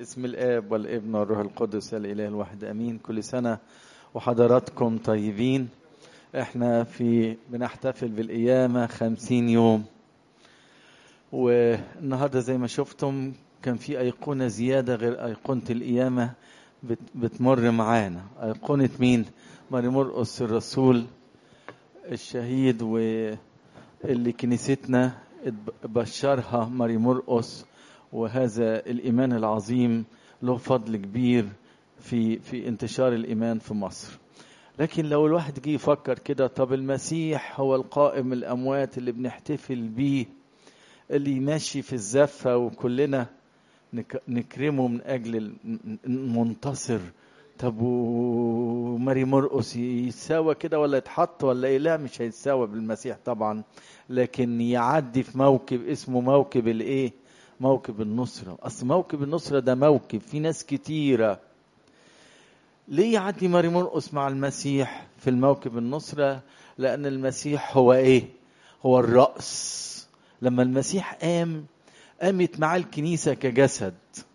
باسم الآب والابن والروح القدس الإله الواحد أمين كل سنة وحضراتكم طيبين احنا في بنحتفل بالقيامة خمسين يوم والنهاردة زي ما شفتم كان في أيقونة زيادة غير أيقونة القيامة بت بتمر معانا أيقونة مين؟ ماري مرقس الرسول الشهيد واللي كنيستنا بشرها ماري مرقس وهذا الإيمان العظيم له فضل كبير في في انتشار الإيمان في مصر لكن لو الواحد جه يفكر كده طب المسيح هو القائم الأموات اللي بنحتفل بيه اللي ماشي في الزفة وكلنا نكرمه من أجل المنتصر طب وماري مرقس يتساوى كده ولا يتحط ولا ايه لا مش هيتساوى بالمسيح طبعا لكن يعدي في موكب اسمه موكب الايه موكب النصرة اصل موكب النصرة ده موكب في ناس كتيرة ليه يعدي ماري مرقس مع المسيح في الموكب النصرة لان المسيح هو ايه هو الرأس لما المسيح قام قامت معاه الكنيسة كجسد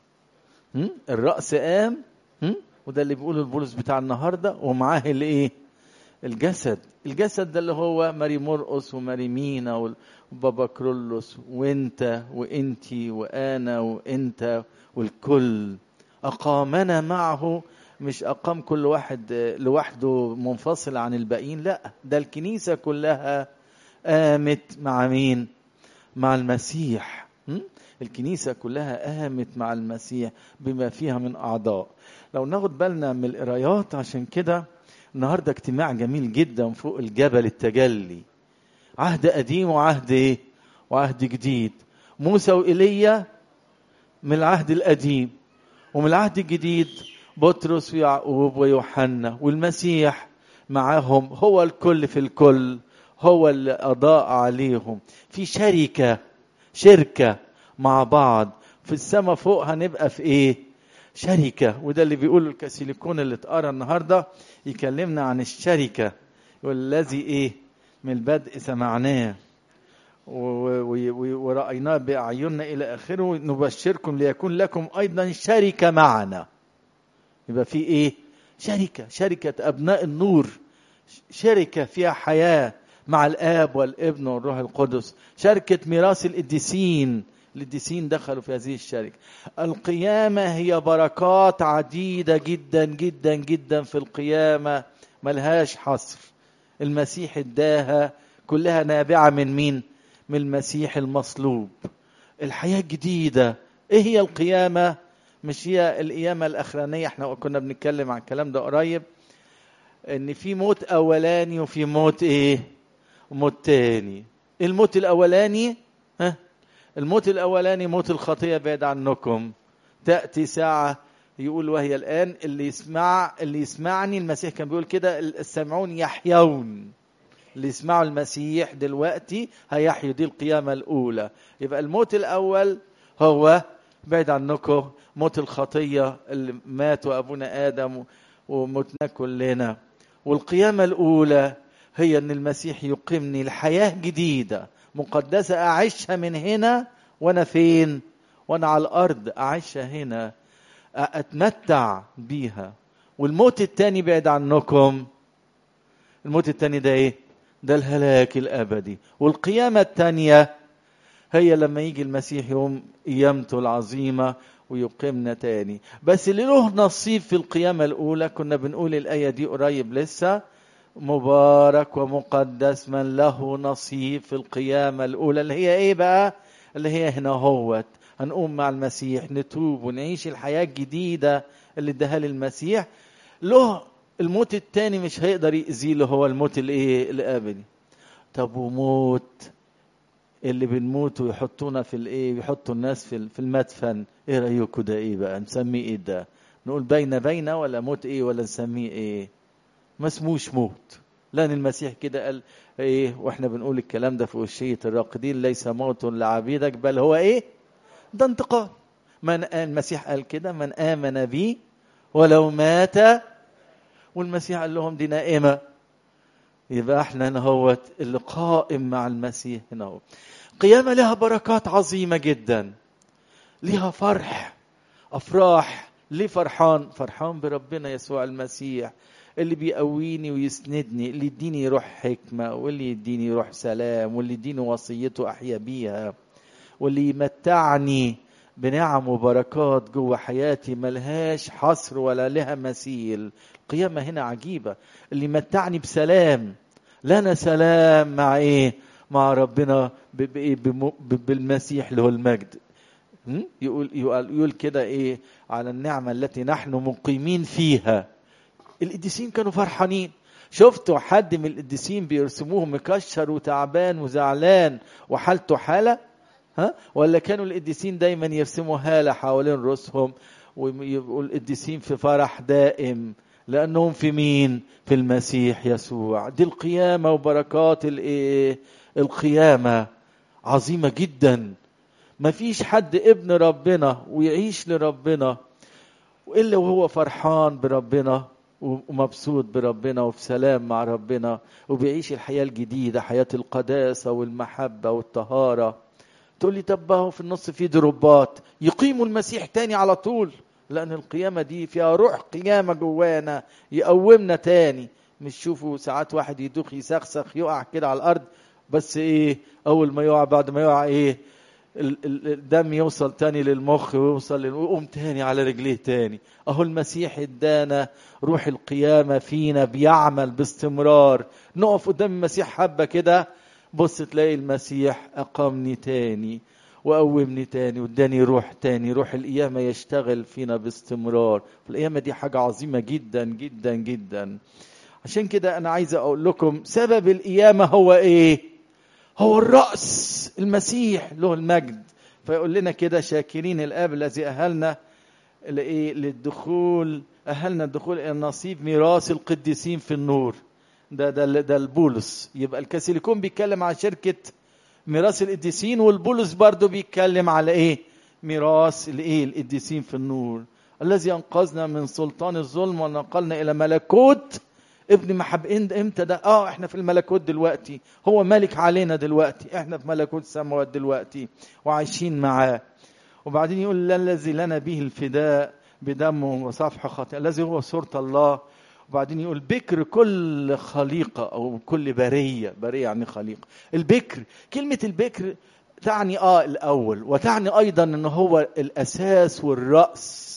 الرأس قام وده اللي بيقوله البولس بتاع النهارده ومعاه الايه الجسد الجسد ده اللي هو ماري مرقس وماري مينا وبابا كرولوس وانت وانتي وانا وانت والكل اقامنا معه مش اقام كل واحد لوحده منفصل عن الباقيين لا ده الكنيسه كلها قامت مع مين مع المسيح الكنيسه كلها قامت مع المسيح بما فيها من اعضاء لو ناخد بالنا من القرايات عشان كده النهارده اجتماع جميل جدا فوق الجبل التجلي عهد قديم وعهد ايه وعهد جديد موسى وإيليا من العهد القديم ومن العهد الجديد بطرس ويعقوب ويوحنا والمسيح معاهم هو الكل في الكل هو اللي أضاء عليهم في شركة شركة مع بعض في السماء فوق هنبقى في ايه شركة وده اللي بيقوله الكاسيليكون اللي اتقرا النهارده يكلمنا عن الشركة والذي ايه من البدء سمعناه ورأيناه بأعيننا إلى آخره نبشركم ليكون لكم أيضا شركة معنا يبقى في إيه شركة شركة أبناء النور شركة فيها حياة مع الآب والابن والروح القدس شركة ميراث القديسين القديسين دخلوا في هذه الشركة القيامة هي بركات عديدة جدا جدا جدا في القيامة ملهاش حصر المسيح اداها كلها نابعة من مين من المسيح المصلوب الحياة الجديدة ايه هي القيامة مش هي القيامة الأخرانية احنا كنا بنتكلم عن الكلام ده قريب ان في موت اولاني وفي موت ايه موت تاني الموت الاولاني ها الموت الاولاني موت الخطيه بعيد عنكم تاتي ساعه يقول وهي الان اللي يسمع اللي يسمعني المسيح كان بيقول كده السامعون يحيون اللي يسمعوا المسيح دلوقتي هيحيوا دي القيامه الاولى يبقى الموت الاول هو بعيد عنكم موت الخطيه اللي مات وابونا ادم وموتنا كلنا والقيامه الاولى هي ان المسيح يقيمني لحياه جديده مقدسة أعيشها من هنا وأنا فين وأنا على الأرض أعيشها هنا أتمتع بيها والموت التاني بعد عنكم الموت التاني ده إيه ده الهلاك الأبدي والقيامة التانية هي لما يجي المسيح يوم قيامته العظيمة ويقيمنا تاني بس اللي له نصيب في القيامة الأولى كنا بنقول الآية دي قريب لسه مبارك ومقدس من له نصيب في القيامة الأولى اللي هي إيه بقى؟ اللي هي هنا هوت هنقوم مع المسيح نتوب ونعيش الحياة الجديدة اللي اداها للمسيح له الموت التاني مش هيقدر يأذيه اللي هو الموت الايه الابدي طب وموت اللي بنموت ويحطونا في الايه يحطوا الناس في في المدفن ايه رايكم ده ايه بقى نسميه ايه ده نقول بين بين ولا موت ايه ولا نسميه ايه ما اسموش موت لأن المسيح كده قال إيه وإحنا بنقول الكلام ده في وشية الراقدين ليس موت لعبيدك بل هو إيه؟ ده انتقال من المسيح قال كده من آمن بي ولو مات والمسيح قال لهم دي نائمة يبقى احنا نهوت اللي قائم مع المسيح هنا قيامة لها بركات عظيمة جدا لها فرح افراح ليه فرحان فرحان بربنا يسوع المسيح اللي بيقويني ويسندني اللي يديني روح حكمة واللي يديني روح سلام واللي يديني وصيته أحيا بيها واللي يمتعني بنعم وبركات جوه حياتي ملهاش حصر ولا لها مثيل القيامة هنا عجيبة اللي يمتعني بسلام لنا سلام مع ايه مع ربنا بالمسيح اللي هو المجد يقول يقول, يقول كده ايه على النعمة التي نحن مقيمين فيها القديسين كانوا فرحانين شفتوا حد من القديسين بيرسموه مكشر وتعبان وزعلان وحالته حالة ها ولا كانوا القديسين دايما يرسموا هالة حوالين رؤوسهم ويبقوا القديسين في فرح دائم لانهم في مين في المسيح يسوع دي القيامة وبركات الايه القيامة عظيمة جدا ما فيش حد ابن ربنا ويعيش لربنا إلا وهو فرحان بربنا ومبسوط بربنا وفي سلام مع ربنا وبيعيش الحياة الجديدة حياة القداسة والمحبة والطهارة تقول لي طب هو في النص في ضربات يقيموا المسيح تاني على طول لأن القيامة دي فيها روح قيامة جوانا يقومنا تاني مش شوفوا ساعات واحد يدوخ يسخسخ يقع كده على الأرض بس إيه أول ما يقع بعد ما يقع إيه الدم يوصل تاني للمخ ويوصل ويقوم تاني على رجليه تاني اهو المسيح ادانا روح القيامه فينا بيعمل باستمرار نقف قدام المسيح حبه كده بص تلاقي المسيح اقامني تاني وقومني تاني واداني روح تاني روح القيامه يشتغل فينا باستمرار القيامه دي حاجه عظيمه جدا جدا جدا عشان كده انا عايز اقول لكم سبب القيامه هو ايه هو الرأس المسيح له المجد فيقول لنا كده شاكرين الآب الذي أهلنا لإيه للدخول أهلنا الدخول إلى نصيب ميراث القديسين في النور ده ده ده البولس يبقى الكاثوليكون بيتكلم عن شركة ميراث القديسين والبولس برضه بيتكلم على إيه ميراث الإيه القديسين في النور الذي أنقذنا من سلطان الظلم ونقلنا إلى ملكوت ابن محب امتى ده اه احنا في الملكوت دلوقتي هو ملك علينا دلوقتي احنا في ملكوت السماوات دلوقتي وعايشين معاه وبعدين يقول الذي لنا به الفداء بدمه وصفح خطيئة الذي هو صورة الله وبعدين يقول بكر كل خليقة أو كل برية برية يعني خليقة البكر كلمة البكر تعني آه الأول وتعني أيضا أنه هو الأساس والرأس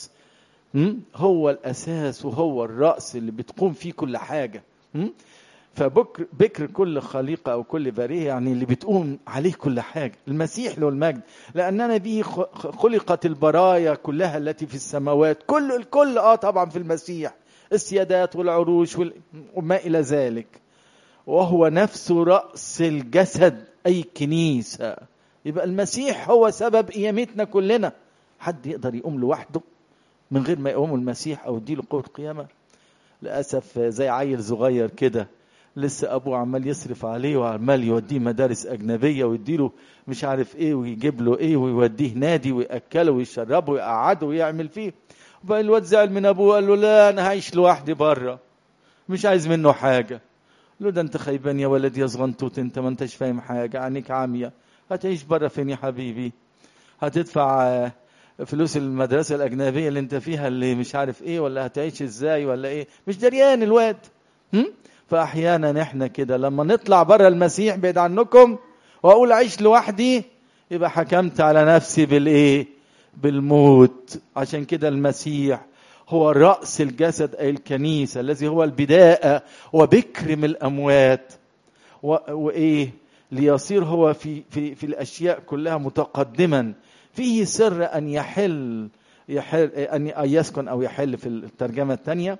هو الاساس وهو الراس اللي بتقوم فيه كل حاجه فبكر بكر كل خليقه او كل بريه يعني اللي بتقوم عليه كل حاجه المسيح له المجد لاننا به خلقت البرايا كلها التي في السماوات كل الكل اه طبعا في المسيح السيادات والعروش وما الى ذلك وهو نفس راس الجسد اي كنيسه يبقى المسيح هو سبب قيامتنا كلنا حد يقدر يقوم لوحده من غير ما يقوموا المسيح او يديله قوه قيامه للاسف زي عيل صغير كده لسه ابوه عمال يصرف عليه وعمال يوديه مدارس اجنبيه ويديله مش عارف ايه ويجيب له ايه ويوديه نادي وياكله ويشربه ويقعده ويعمل فيه وبقى الواد زعل من ابوه قال له لا انا هعيش لوحدي بره مش عايز منه حاجه له ده انت خيبان يا ولد يا صغنطوط انت ما انتش فاهم حاجه عينيك عاميه هتعيش بره فين يا حبيبي هتدفع فلوس المدرسة الأجنبية اللي أنت فيها اللي مش عارف إيه ولا هتعيش إزاي ولا إيه مش دريان الواد هم؟ فأحيانا إحنا كده لما نطلع بره المسيح بعيد عنكم وأقول أعيش لوحدي يبقى حكمت على نفسي بالإيه بالموت عشان كده المسيح هو رأس الجسد أي الكنيسة الذي هو البداية وبكر من الأموات وإيه ليصير هو في في في الأشياء كلها متقدما فيه سر أن يحل يحل أن يسكن أو يحل في الترجمة الثانية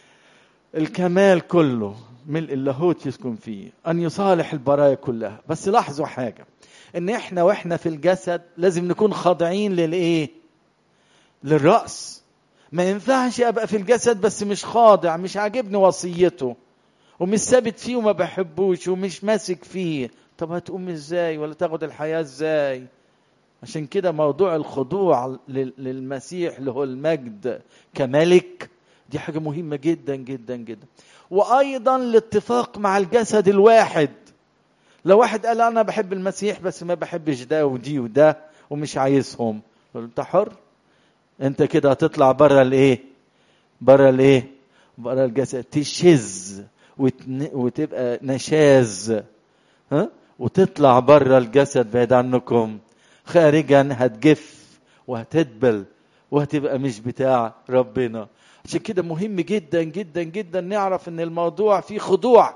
الكمال كله ملء اللاهوت يسكن فيه أن يصالح البرايا كلها بس لاحظوا حاجة إن إحنا وإحنا في الجسد لازم نكون خاضعين للإيه؟ للرأس ما ينفعش أبقى في الجسد بس مش خاضع مش عاجبني وصيته ومش ثابت فيه وما بحبوش ومش ماسك فيه طب هتقوم ازاي ولا تاخد الحياة ازاي عشان كده موضوع الخضوع للمسيح اللي هو المجد كملك دي حاجة مهمة جدا جدا جدا وأيضا الاتفاق مع الجسد الواحد لو واحد قال أنا بحب المسيح بس ما بحبش ده ودي وده ومش عايزهم أنت حر انت كده هتطلع بره الايه بره الايه بره الجسد تشز وتن... وتبقى نشاز ها وتطلع بره الجسد بعيد عنكم خارجا هتجف وهتدبل وهتبقى مش بتاع ربنا عشان كده مهم جدا جدا جدا نعرف ان الموضوع فيه خضوع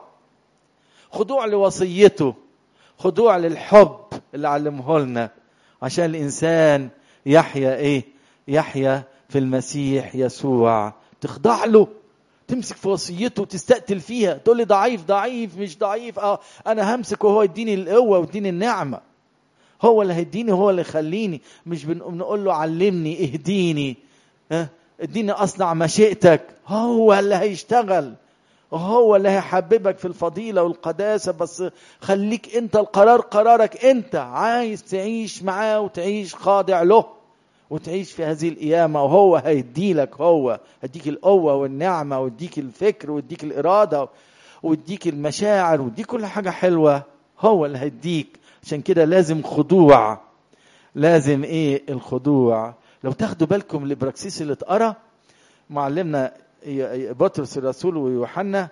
خضوع لوصيته خضوع للحب اللي علمه لنا عشان الانسان يحيا ايه يحيا في المسيح يسوع تخضع له تمسك في وصيته وتستقتل فيها تقول لي ضعيف ضعيف مش ضعيف اه انا همسك وهو يديني القوه ويديني النعمه هو اللي هيديني هو اللي يخليني مش بنقول له علمني اهديني ها اديني اصنع مشيئتك هو اللي هيشتغل هو اللي هيحببك في الفضيلة والقداسة بس خليك انت القرار قرارك انت عايز تعيش معاه وتعيش خاضع له وتعيش في هذه القيامة وهو هيديلك هو هيديك القوة والنعمة ويديك الفكر ويديك الإرادة ويديك المشاعر ويديك كل حاجة حلوة هو اللي هيديك عشان كده لازم خضوع لازم ايه الخضوع لو تاخدوا بالكم الابراكسيس اللي اتقرا معلمنا بطرس الرسول ويوحنا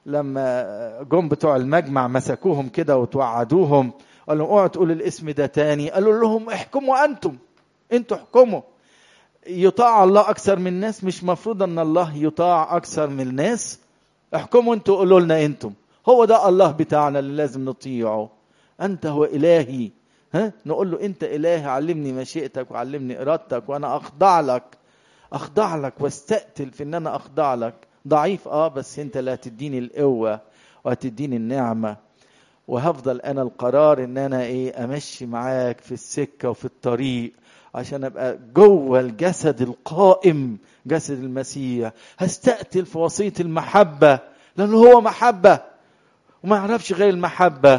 لما جم بتوع المجمع مسكوهم كده وتوعدوهم قال لهم اوعوا تقولوا الاسم ده تاني قالوا لهم احكموا انتم انتوا احكموا يطاع الله اكثر من الناس مش مفروض ان الله يطاع اكثر من الناس احكموا انتوا قولوا لنا انتم هو ده الله بتاعنا اللي لازم نطيعه انت هو الهي ها نقول له انت الهي علمني مشيئتك وعلمني ارادتك وانا اخضع لك اخضع لك واستقتل في ان انا اخضع لك ضعيف اه بس انت اللي هتديني القوه وهتديني النعمه وهفضل انا القرار ان انا ايه امشي معاك في السكه وفي الطريق عشان ابقى جوه الجسد القائم جسد المسيح هستقتل في وصيه المحبه لانه هو محبه وما يعرفش غير المحبه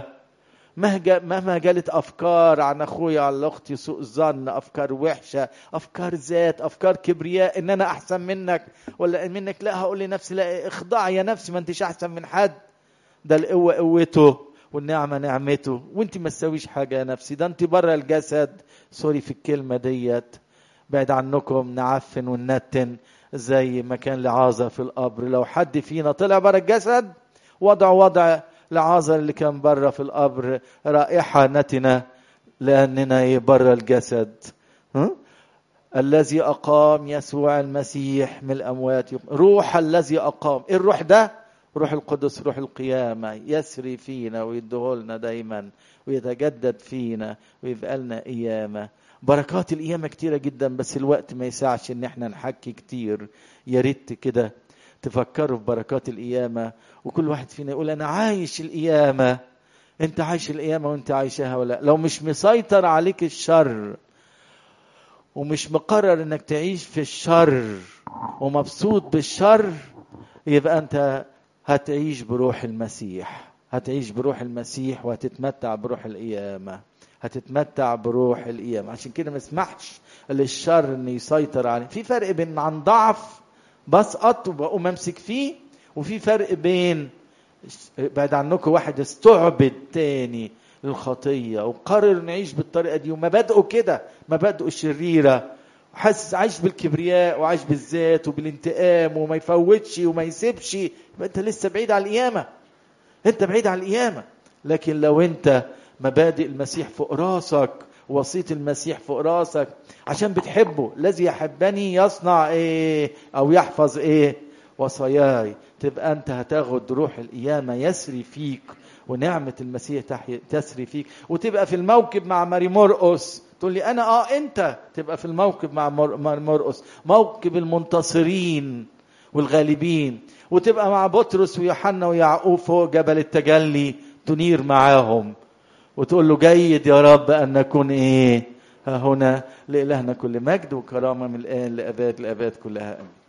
مهما جالت افكار عن اخويا على اختي سوء الظن افكار وحشه افكار ذات افكار كبرياء ان انا احسن منك ولا منك لا هقول لنفسي لا اخضع يا نفسي ما انتش احسن من حد ده القوه قوته والنعمه نعمته وانت ما تسويش حاجه يا نفسي ده انت بره الجسد سوري في الكلمه ديت بعد عنكم نعفن وننتن زي ما كان لعازر في القبر لو حد فينا طلع بره الجسد وضع وضع لعازر اللي كان بره في القبر رائحة نتنة لأننا بره الجسد ها؟ الذي أقام يسوع المسيح من الأموات روح الذي أقام إيه الروح ده روح القدس روح القيامة يسري فينا ويدهولنا دايما ويتجدد فينا ويبقى لنا قيامة بركات القيامة كتيرة جدا بس الوقت ما يسعش ان احنا نحكي كتير يا ريت كده تفكروا في بركات القيامة وكل واحد فينا يقول أنا عايش القيامة أنت عايش القيامة وأنت عايشها ولا لو مش مسيطر عليك الشر ومش مقرر انك تعيش في الشر ومبسوط بالشر يبقى انت هتعيش بروح المسيح هتعيش بروح المسيح وهتتمتع بروح القيامه هتتمتع بروح القيامه عشان كده ما اسمحش للشر انه يسيطر عليك في فرق بين عن ضعف بسقط وبقوم امسك فيه وفي فرق بين بعد عنكم واحد استعبد تاني للخطيه وقرر نعيش بالطريقه دي ومبادئه كده مبادئه الشريره حاسس عايش بالكبرياء وعايش بالذات وبالانتقام وما يفوتش وما يسيبش يبقى انت لسه بعيد عن القيامه انت بعيد عن القيامه لكن لو انت مبادئ المسيح فوق راسك وصية المسيح فوق راسك عشان بتحبه الذي يحبني يصنع ايه او يحفظ ايه وصاياي تبقى انت هتاخد روح القيامه يسري فيك ونعمه المسيح تسري فيك وتبقى في الموكب مع ماري مرقس تقول لي انا اه انت تبقى في الموكب مع ماري مرقس موكب المنتصرين والغالبين وتبقى مع بطرس ويوحنا ويعقوب فوق جبل التجلي تنير معاهم وتقول له جيد يا رب ان نكون ايه ها هنا لالهنا كل مجد وكرامه من الان لاباد الاباد كلها امين